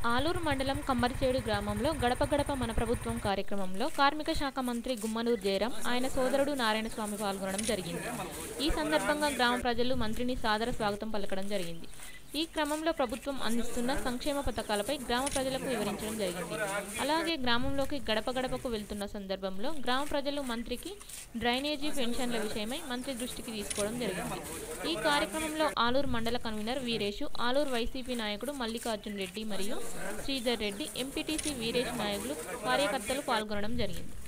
ఆలూరు మండలం కమ్మరిచేడు గ్రామంలో గడప గడప మన ప్రభుత్వం కార్యక్రమంలో కార్మిక శాఖ మంత్రి గుమ్మనూరు జయరాం ఆయన సోదరుడు నారాయణస్వామి పాల్గొనడం జరిగింది ఈ సందర్భంగా గ్రామ ప్రజలు మంత్రిని సాదర స్వాగతం పలకడం జరిగింది ఈ క్రమంలో ప్రభుత్వం అందిస్తున్న సంక్షేమ పథకాలపై గ్రామ ప్రజలకు వివరించడం జరిగింది అలాగే గ్రామంలోకి గడప గడపకు వెళ్తున్న సందర్భంలో గ్రామ ప్రజలు మంత్రికి డ్రైనేజీ పెన్షన్ల విషయమై మంత్రి దృష్టికి తీసుకోవడం జరిగింది ఈ కార్యక్రమంలో ఆలూరు మండల కన్వీనర్ వీరేషు ఆలూరు వైసీపీ నాయకుడు మల్లికార్జున్ రెడ్డి మరియు శ్రీధర్ రెడ్డి ఎంపీటీసీ వీరేష్ నాయకులు కార్యకర్తలు పాల్గొనడం జరిగింది